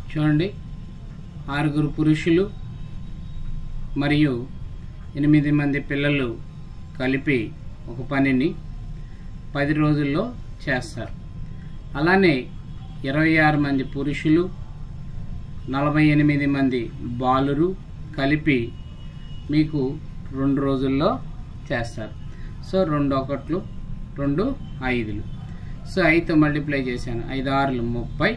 చూడండి ఆరుగురు పురుషులు మరియు ఎనిమిది మంది పిల్లలు కలిపి ఒక పనిని పది రోజుల్లో చేస్తారు అలానే ఇరవై ఆరు మంది పురుషులు నలభై ఎనిమిది మంది బాలురు కలిపి మీకు రెండు రోజుల్లో చేస్తారు సో రెండు ఒకట్లు రెండు ఐదులు సో ఐదుతో మల్టిప్లై చేశాను ఐదు ఆరులు ముప్పై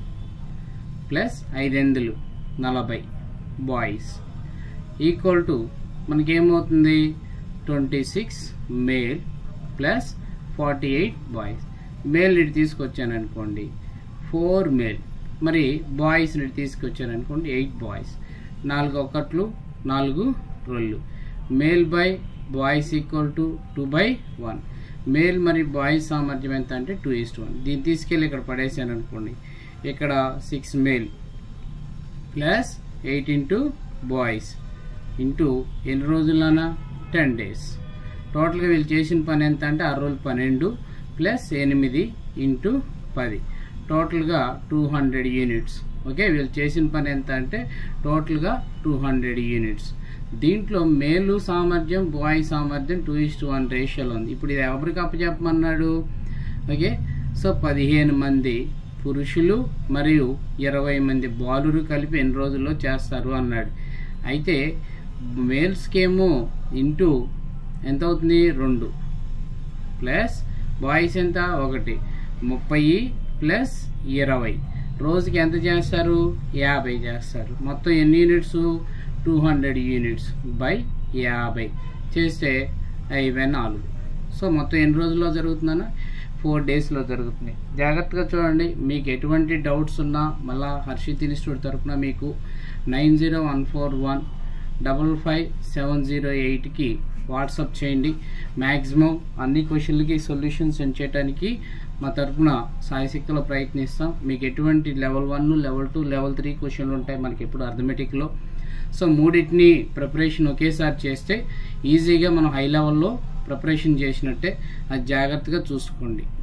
ప్లస్ ఐదెందులు నలభై బాయ్స్ ఈక్వల్ టు మనకేమవుతుంది twenty six male plus forty eight boys male ఇటు తీసుకొచ్చాను అనుకోండి ఫోర్ మేల్ మరి బాయ్స్ ఇటు తీసుకొచ్చాను అనుకోండి ఎయిట్ బాయ్స్ నాలుగు ఒకట్లు నాలుగు రెండు male by boys equal to two by one male మరి బాయ్స్ సామర్థ్యం ఎంత అంటే టూ ఈస్ట్ వన్ దీన్ని తీసుకెళ్ళి ఇక్కడ పడేసాను అనుకోండి ఇక్కడ six male plus eight into boys into ఎన్ని రోజులనా టెన్ డేస్ టోటల్గా వీళ్ళు చేసిన పని ఎంత అంటే ఆరు రోజులు పన్నెండు ప్లస్ ఎనిమిది ఇంటూ పది టోటల్గా టూ హండ్రెడ్ యూనిట్స్ ఓకే వీళ్ళు చేసిన పని ఎంత అంటే టోటల్గా టూ హండ్రెడ్ యూనిట్స్ దీంట్లో మేలు సామర్థ్యం బాయ్ సామర్థ్యం టూ ఇస్ టు వన్ రేషియోలో ఉంది ఇప్పుడు ఇది ఎవరికి అప్పచెప్పమన్నాడు ఓకే సో పదిహేను మంది పురుషులు మరియు ఇరవై మంది బాలురు కలిపి ఎన్ని రోజుల్లో చేస్తారు అన్నాడు అయితే మేల్స్కేమో ఇంటూ ఎంత అవుతుంది రెండు ప్లస్ బాయ్స్ ఎంత ఒకటి ముప్పై ప్లస్ ఇరవై రోజుకి ఎంత చేస్తారు యాభై చేస్తారు మొత్తం ఎన్ని units two hundred units by యాభై చేస్తే అయిపోయి నాలుగు సో మొత్తం ఎన్ని రోజుల్లో జరుగుతుందన్న ఫోర్ డేస్లో జరుగుతుంది జాగ్రత్తగా చూడండి మీకు ఎటువంటి డౌట్స్ ఉన్నా మళ్ళా హర్షిత్ ఇన్స్టిట్యూట్ తరఫున మీకు nine zero one four one double five seven zero ఎయిట్కి వాట్సాప్ చేయండి మ్యాక్సిమం అన్ని క్వశ్చన్లకి సొల్యూషన్స్ సెండ్ చేయడానికి మా తరఫున సాయశక్తిలో ప్రయత్నిస్తాం మీకు ఎటువంటి level one level two level three క్వశ్చన్లు ఉంటాయి మనకి ఎప్పుడు అర్థమెటిక్లో సో మూడింటిని ప్రిపరేషన్ ఒకేసారి చేస్తే ఈజీగా మనం హై లెవెల్లో ప్రిపరేషన్ చేసినట్టే అది జాగ్రత్తగా చూసుకోండి